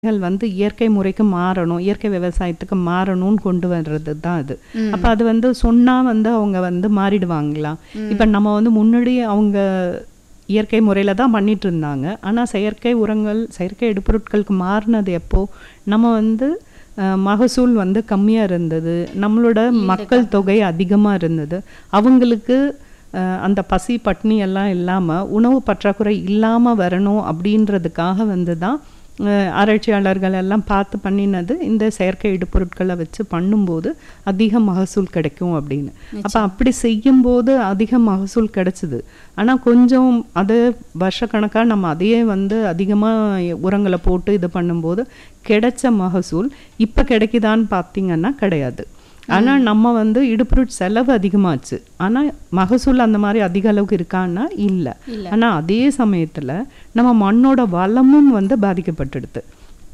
கள் வந்து இயற்கை முறைக்கு மாறணும் இயற்கை விவசாயத்துக்கு மாறணும்னு கொண்டு வர்றது தான் அது ம். அப்ப அது வந்து சொன்னா வந்து அவங்க வந்து மாறிடுவாங்களா இப்ப நம்ம வந்து முன்னாடி அவங்க இயற்கை முறையில தான் பண்ணிட்டு இருந்தாங்க ஆனா செயற்கை உரங்கள் செயற்கை இடுபொருட்களுக்கு மாறினது எப்போ நம்ம வந்து அஹ், மகசூல் வந்து கம்மியா இருந்தது நம்மளோட மக்கள் தொகை அதிகமா இருந்தது அவங்களுக்கு அஹ், அந்த பசி பட்னி எல்லாம் இல்லாம உணவு பற்றாக்குறை இல்லாம வரணும் அப்படின்றதுக்காக வந்து தான் அஹ், ஆராய்ச்சியாளர்கள் எல்லாம் பார்த்து பண்ணினது இந்த செயற்கை இடுபொருட்களை வச்சு பண்ணும்போது அதிக மகசூல் கிடைக்கும் அப்படின்னு அப்ப அப்படி செய்யும்போது அதிக மகசூல் கிடைச்சிது ஆனா கொஞ்சம் அது வருஷக்கணக்கா நம்ம அதையே வந்து அதிகமா உரங்களை போட்டு இது பண்ணும்போது கிடைச்ச மகசூல் இப்ப கிடைக்குதான்னு பார்த்தீங்கன்னா கிடையாது ஆனா நம்ம வந்து இடுபொருட் செலவு அதிகமாச்சு ஆனா மகசூல் அந்த மாதிரி அதிக அளவுக்கு இருக்கான்னா இல்ல இல்ல. ஆனா அதே சமயத்துல நம்ம மண்ணோட வளமும் வந்து பாதிக்கப்பட்டுடுது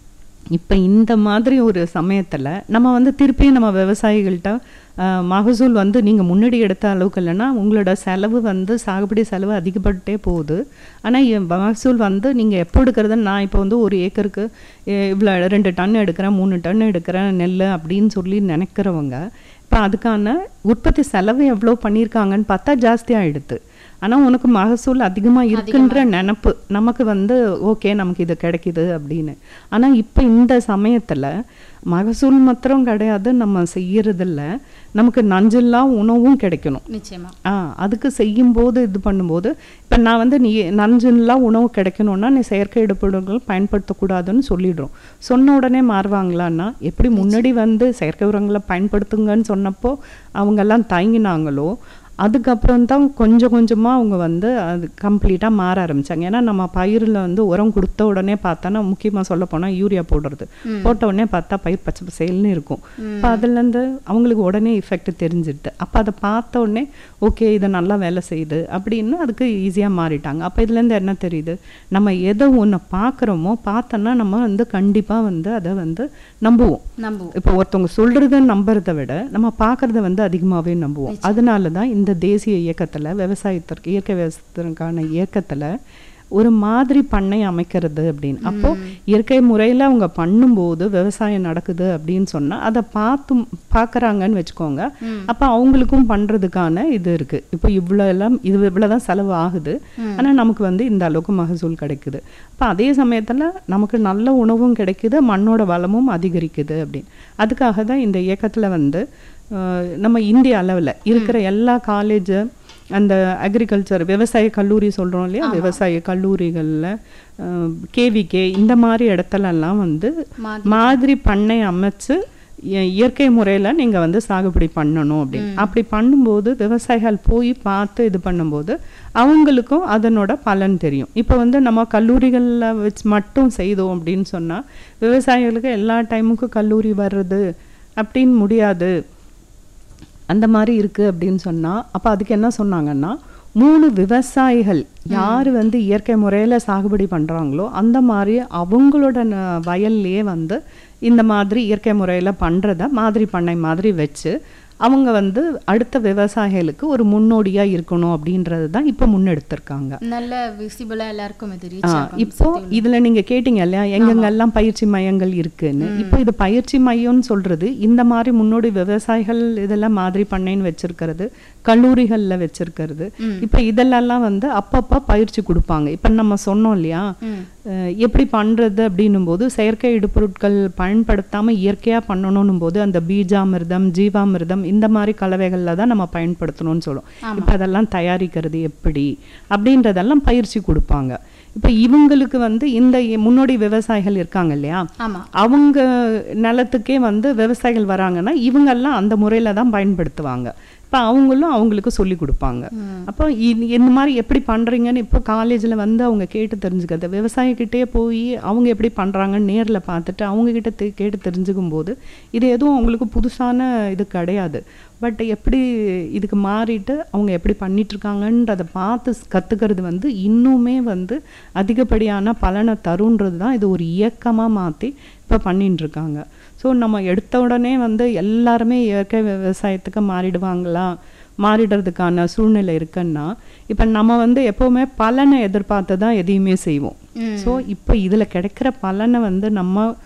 இப்ப இந்த மாதிரி ஒரு சமயத்துல நம்ம வந்து திருப்பியும் நம்ம விவசாயிகள்கிட்ட ஆஹ், மகசூல் வந்து நீங்க முன்னாடி எடுத்த அளவுக்கு இல்லைன்னா உங்களோட செலவு வந்து சாகுபடி செலவு அதிகப்பட்டே போகுது ஆனா என் மகசூல் வந்து நீங்க எப்போ எடுக்கிறதுன்னு நான் இப்போ வந்து ஒரு ஏக்கருக்கு அஹ், இவ்வளோ ரெண்டு டன் எடுக்கிறேன் மூணு டன் எடுக்கிறேன் நெல் அப்படின்னு சொல்லி நினைக்கிறவங்க இப்போ அதுக்கான உற்பத்தி செலவு எவ்வளோ பண்ணியிருக்காங்கன்னு பார்த்தா ஜாஸ்தி ஆயிடுது ஆனா உனக்கு மகசூல் அதிகமா இருக்குன்ற நினப்பு நமக்கு வந்து ஓகே நமக்கு இது கிடைக்குது அப்படின்னு ஆனா இப்ப இந்த சமயத்துல மகசூல் மாத்திரம் கிடையாது நம்ம செய்யறதில்ல நமக்கு நஞ்சில்லா உணவும் கிடைக்கணும் நிச்சயமா ஆ அதுக்கு செய்யும்போது இது பண்ணும்போது இப்போ நான் வந்து நீ நஞ்சுலாம் உணவு கிடைக்கணும்னா நீ செயற்கை இடுபொருட்கள் பயன்படுத்தக்கூடாதுன்னு சொல்லிடுறோம் சொன்ன உடனே மாறுவாங்களான்னா எப்படி முன்னாடி வந்து செயற்கை உரங்களை பயன்படுத்துங்கன்னு சொன்னப்போ அவங்கெல்லாம் தயங்கினாங்களோ அதுக்கப்புறம் தான் கொஞ்சம் கொஞ்சமா அவங்க வந்து அது கம்ப்ளீட்டா மாற ஆரம்பிச்சாங்க ஏன்னா நம்ம பயிரில் வந்து உரம் கொடுத்த உடனே பார்த்தோன்னா முக்கியமா சொல்ல போனா யூரியா போடுறது போட்ட உடனே பார்த்தா பயிர் பச்சை பசேல்னு இருக்கும் அப்போ அதுலேருந்து அவங்களுக்கு உடனே எஃபெக்ட் தெரிஞ்சிடுது அப்போ அதை பார்த்த உடனே ஓகே இது நல்லா வேலை செய்யுது அப்படின்னு அதுக்கு ஈஸியா மாறிட்டாங்க அப்போ இதுலேருந்து என்ன தெரியுது நம்ம எதை ஒன்று பார்க்குறோமோ பார்த்தோன்னா நம்ம வந்து கண்டிப்பா வந்து அதை வந்து நம்புவோம் நம்புவோம் இப்போ ஒருத்தவங்க சொல்றத நம்புறதை விட நம்ம பார்க்கறத வந்து அதிகமாவே நம்புவோம் அதனால தான் இந்த தேசிய இயக்கத்துல விவசாயத்திற்கு இயற்கை விவசாயத்திற்கான இயக்கத்துல ஒரு மாதிரி பண்ணை அமைக்கிறது அப்படின்னு அப்போ இயற்கை முறையில அவங்க பண்ணும்போது விவசாயம் நடக்குது அப்படின்னு சொன்னா அதை பார்த்து பார்க்கறாங்கன்னு வச்சுக்கோங்க அப்ப அவங்களுக்கும் பண்றதுக்கான இது இருக்கு இப்போ இவ்வளோ எல்லாம் இது இவ்வளவுதான் செலவு ஆகுது ஆனா நமக்கு வந்து இந்த அளவுக்கு மகசூல் கிடைக்குது அப்ப அதே சமயத்துல நமக்கு நல்ல உணவும் கிடைக்குது மண்ணோட வளமும் அதிகரிக்குது அப்படின்னு அதுக்காக தான் இந்த இயக்கத்துல வந்து அஹ், நம்ம இந்திய அளவுல இருக்கிற எல்லா காலேஜ் அந்த அக்ரிகல்ச்சர் விவசாய கல்லூரி சொல்றோம் இல்லையா விவசாய கல்லூரிகள்ல கேவிகே இந்த மாதிரி இடத்துலலாம் வந்து மாதிரி. மாதிரி பண்ணை அமைச்சு இய- இயற்கை முறையில நீங்க வந்து சாகுபடி பண்ணணும் அப்படின்னு அப்படி பண்ணும்போது விவசாயிகள் போய் பார்த்து இது பண்ணும்போது அவங்களுக்கும் அதனோட பலன் தெரியும் இப்போ வந்து நம்ம கல்லூரிகள்ல வச்சு மட்டும் செய்தோம் அப்படின்னு சொன்னா விவசாயிகளுக்கு எல்லா டைமுக்கும் கல்லூரி வர்றது அப்படின்னு முடியாது அந்த மாதிரி இருக்கு அப்படின்னு சொன்னா அப்ப அதுக்கு என்ன சொன்னாங்கன்னா மூணு விவசாயிகள் யாரு வந்து இயற்கை முறையில சாகுபடி பண்றாங்களோ அந்த மாதிரி அவங்களோட ந- வயல்லையே வந்து இந்த மாதிரி இயற்கை முறையில பண்றத மாதிரி பண்ணை மாதிரி வச்சு அவங்க வந்து அடுத்த விவசாயிகளுக்கு ஒரு முன்னோடியா இருக்கணும் அப்படின்றது தான் இப்போ முன்னெடுத்திருக்காங்க நல்ல விசிபிளா எல்லாருக்கும் இது ஆ, ரீச் ஆகும் இப்போ இதுல நீங்க கேட்டீங்க இல்லையா எங்கெங்கெல்லாம் பயிற்சி மையங்கள் இருக்குன்னு இப்போ இது பயிற்சி மையம்னு சொல்றது இந்த மாதிரி முன்னோடி விவசாயிகள் இதெல்லாம் மாதிரி பண்ணைன்னு வச்சிருக்கிறது கல்லூரிகள்ல வச்சிருக்கிறது இப்போ இதெல்லாம் வந்து அப்பப்ப பயிற்சி கொடுப்பாங்க இப்ப நம்ம சொன்னோம் இல்லையா ம். அஹ், எப்படி பண்றது அப்படின்னும் போது செயற்கை இடுபொருட்கள் பயன்படுத்தாம இயற்கையா பண்ணணும் போது அந்த பீஜாமிர்தம் ஜீவாமிர்தம் இந்த மாதிரி கலவைகள்ல தான் நம்ம பயன்படுத்தணும்னு சொல்லுவோம் இப்ப அதெல்லாம் தயாரிக்கிறது எப்படி அப்படின்றதெல்லாம் பயிற்சி கொடுப்பாங்க இப்ப இவங்களுக்கு வந்து இந்த இ- முன்னோடி விவசாயிகள் இருக்காங்க இல்லையா ஆமா அவங்க நிலத்துக்கே வந்து விவசாயிகள் வராங்கன்னா இவங்கெல்லாம் அந்த முறையில தான் பயன்படுத்துவாங்க இப்ப அவங்களும் அவங்களுக்கு சொல்லி கொடுப்பாங்க அப்போ இ- இந்த மாதிரி எப்படி பண்றீங்கன்னு இப்போ காலேஜ்ல வந்து அவங்க கேட்டு தெரிஞ்சுக்கிறது விவசாயிக்கிட்டே போய் அவங்க எப்படி பண்றாங்கன்னு நேர்ல பார்த்துட்டு அவங்க கிட்ட தெ- கேட்டு தெரிஞ்சுக்கும் போது இது எதுவும் அவங்களுக்கு புதுசான இது கிடையாது பட் எப்படி இதுக்கு மாறிட்டு அவங்க எப்படி பண்ணிட்டு இருக்காங்கன்றதை பார்த்து ஸ்- கத்துக்கிறது வந்து இன்னுமே வந்து அதிகப்படியான பலனை தருன்றது தான் இது ஒரு இயக்கமா மாத்தி இப்போ பண்ணிட்டு இருக்காங்க ஸோ நம்ம எடுத்த உடனே வந்து எல்லாருமே இயற்கை விவசாயத்துக்கு மாறிடுவாங்களா மாறிடுறதுக்கான சூழ்நிலை இருக்குன்னா இப்போ நம்ம வந்து எப்போவுமே பலனை எதிர்பார்த்து தான் எதையுமே செய்வோம் ஸோ இப்போ இதில் கிடைக்கிற பலனை வந்து நம்ம